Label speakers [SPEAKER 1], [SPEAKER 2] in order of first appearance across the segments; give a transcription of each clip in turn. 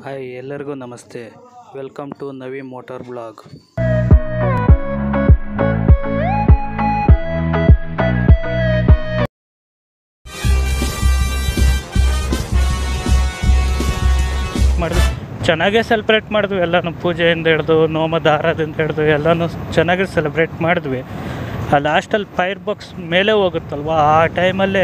[SPEAKER 1] Hi ಎಲ್ಲರಿಗೂ ನಮಸ್ತೆ welcome to Navi motor blog ಮಾಡಿದ್ವಿ ಚೆನ್ನಾಗೇ ಸೆಲೆಬ್ರೇಟ್ ಮಾಡಿದ್ವಿ ಎಲ್ಲನೂ ಪೂಜೆಯಿಂದ ಹಿಡ್ದು ನೋಮ ದಾರದಿಂದ ಹಿಡ್ದು ಎಲ್ಲನೂ ಚೆನ್ನಾಗಿ ಸೆಲೆಬ್ರೇಟ್ ಮಾಡಿದ್ವಿ ಆ ಲಾಸ್ಟಲ್ಲಿ ಫೈರ್ ಬಾಕ್ಸ್ ಮೇಲೆ ಹೋಗುತ್ತಲ್ವ ಆ ಟೈಮಲ್ಲೇ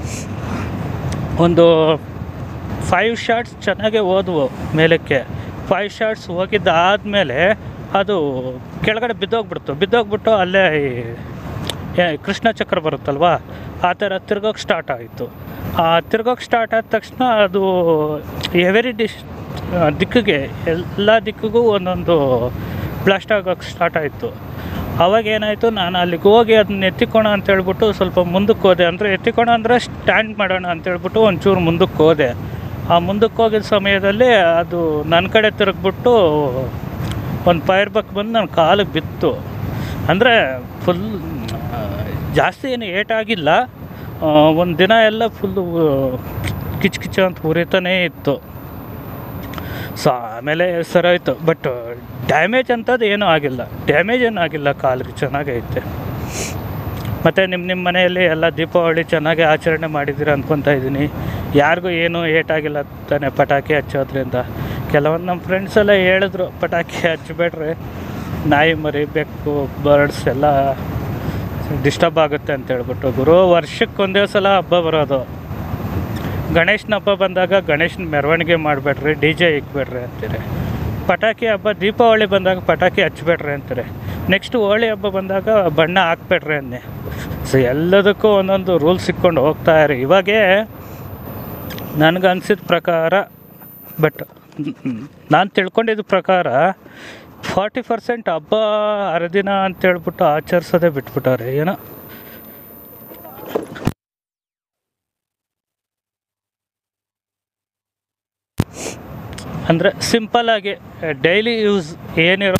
[SPEAKER 1] ಒಂದು ಫೈವ್ ಶಾರ್ಟ್ಸ್ ಚೆನ್ನಾಗೇ ಹೋದ್ವು ಮೇಲಕ್ಕೆ ಫೈವ್ ಶಾರ್ಟ್ಸ್ ಹೋಗಿದ್ದಾದಮೇಲೆ ಅದು ಕೆಳಗಡೆ ಬಿದ್ದೋಗ್ಬಿಡ್ತು ಬಿದ್ದೋಗ್ಬಿಟ್ಟು ಅಲ್ಲೇ ಈ ಏ, ಕೃಷ್ಣ ಚಕ್ರ ಬರುತ್ತಲ್ವ ಆ ಥರ ತಿರ್ಗೋಕೆ ಸ್ಟಾರ್ಟ್ ಆಯಿತು ಆ ತಿರ್ಗೋಕೆ ಸ್ಟಾರ್ಟ್ ಆದ ತಕ್ಷಣ ಅದು ಎವರಿ ಡಿಶ್ ದಿಕ್ಕಿಗೆ ಎಲ್ಲ ದಿಕ್ಕಿಗೂ ಒಂದೊಂದು ಬ್ಲಾಸ್ಟ್ ಆಗೋಕ್ಕೆ ಸ್ಟಾರ್ಟ್ ಆಯಿತು ಅವಾಗ ಏನಾಯಿತು ನಾನು ಅಲ್ಲಿಗೆ ಹೋಗಿ ಅದನ್ನ ಎತ್ತಿಕೋಣ ಅಂತ ಹೇಳ್ಬಿಟ್ಟು ಸ್ವಲ್ಪ ಮುಂದಕ್ಕೆ ಹೋದೆ ಅಂದರೆ ಎತ್ತಿಕೋಣ ಅಂದರೆ ಸ್ಟ್ಯಾಂಡ್ ಮಾಡೋಣ ಅಂತ ಹೇಳ್ಬಿಟ್ಟು ಒಂಚೂರು ಮುಂದಕ್ಕೆ ಹೋದೆ ಆ ಮುಂದಕ್ಕೆ ಹೋಗಿದ್ದ ಸಮಯದಲ್ಲಿ ಅದು ನನ್ನ ಕಡೆ ತಿರುಗ್ಬಿಟ್ಟು ಒಂದು ಫೈರ್ ಬಕ್ ಬಂದು ನನ್ನ ಕಾಲಿಗೆ ಬಿತ್ತು ಅಂದರೆ ಫುಲ್ ಜಾಸ್ತಿ ಏನು ಏಟಾಗಿಲ್ಲ ಒಂದು ದಿನ ಎಲ್ಲ ಫುಲ್ಲು ಕಿಚ್ ಕಿಚ ಅಂತ ಉರಿತಾನೇ ಇತ್ತು ಸೊ ಆಮೇಲೆ ಸರೋಯ್ತು ಬಟ್ ಡ್ಯಾಮೇಜ್ ಅಂಥದ್ದು ಏನೂ ಆಗಿಲ್ಲ ಡ್ಯಾಮೇಜ್ ಏನೂ ಆಗಿಲ್ಲ ಕಾಲಿಗೆ ಚೆನ್ನಾಗೈತೆ ಮತ್ತು ನಿಮ್ಮ ನಿಮ್ಮ ಮನೆಯಲ್ಲಿ ಎಲ್ಲ ದೀಪಾವಳಿ ಚೆನ್ನಾಗಿ ಆಚರಣೆ ಮಾಡಿದ್ದೀರ ಅಂದ್ಕೊತಾ ಇದ್ದೀನಿ ಯಾರಿಗೂ ಏನೂ ಏಟಾಗಿಲ್ಲ ತಾನೆ ಪಟಾಕಿ ಹಚ್ಚೋದ್ರಿಂದ ಕೆಲವೊಂದು ನಮ್ಮ ಫ್ರೆಂಡ್ಸ್ ಎಲ್ಲ ಹೇಳಿದ್ರು ಪಟಾಕಿ ಹಚ್ಚಬೇಡ್ರಿ ನಾಯಿ ಮರಿ ಬೆಕ್ಕು ಬರ್ಡ್ಸ್ ಎಲ್ಲ ಡಿಸ್ಟರ್ಬ್ ಆಗುತ್ತೆ ಅಂತ ಹೇಳ್ಬಿಟ್ಟು ಗುರು ವರ್ಷಕ್ಕೆ ಒಂದೇ ಸಲ ಹಬ್ಬ ಬರೋದು ಗಣೇಶನ ಹಬ್ಬ ಬಂದಾಗ ಗಣೇಶನ ಮೆರವಣಿಗೆ ಮಾಡಬೇಡ್ರಿ ಡಿ ಜೆ ಇಕ್ಬೇಡ್ರಿ ಅಂತೀರಿ ಪಟಾಕಿ ಹಬ್ಬ ದೀಪಾವಳಿ ಬಂದಾಗ ಪಟಾಕಿ ಹಚ್ಬೇಡ್ರಿ ಅಂತಾರೆ ನೆಕ್ಸ್ಟ್ ಹೋಳಿ ಹಬ್ಬ ಬಂದಾಗ ಬಣ್ಣ ಹಾಕ್ಬೇಡ್ರಿ ಅನ್ನಿ ಸೊ ಎಲ್ಲದಕ್ಕೂ ಒಂದೊಂದು ರೂಲ್ಸ್ ಇಕ್ಕೊಂಡು ಹೋಗ್ತಾ ಇರಿ ಇವಾಗೇ ನನಗೆ ಅನ್ಸಿದ ಪ್ರಕಾರ ಬಟ್ ನಾನು ತಿಳ್ಕೊಂಡಿದ್ದ ಪ್ರಕಾರ ಫಾರ್ಟಿ ಪರ್ಸೆಂಟ್ ಹಬ್ಬ ಹರಿದಿನ ಅಂತೇಳ್ಬಿಟ್ಟು ಆಚರಿಸೋದೇ ಬಿಟ್ಬಿಟ್ಟವ್ರೆ ಏನೋ ಅಂದರೆ ಸಿಂಪಲ್ಲಾಗಿ ಡೈಲಿ ಯೂಸ್ ಏನಿರೋ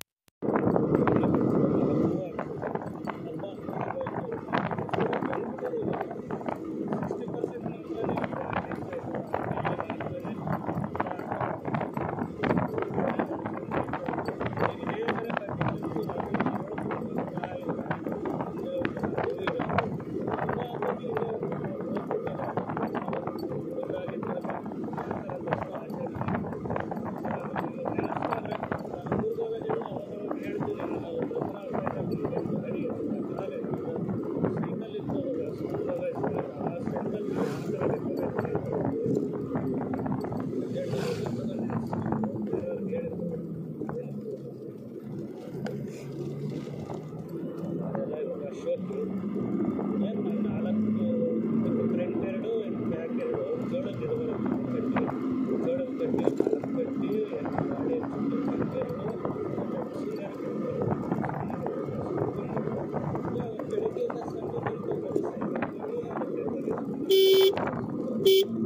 [SPEAKER 2] beep, beep.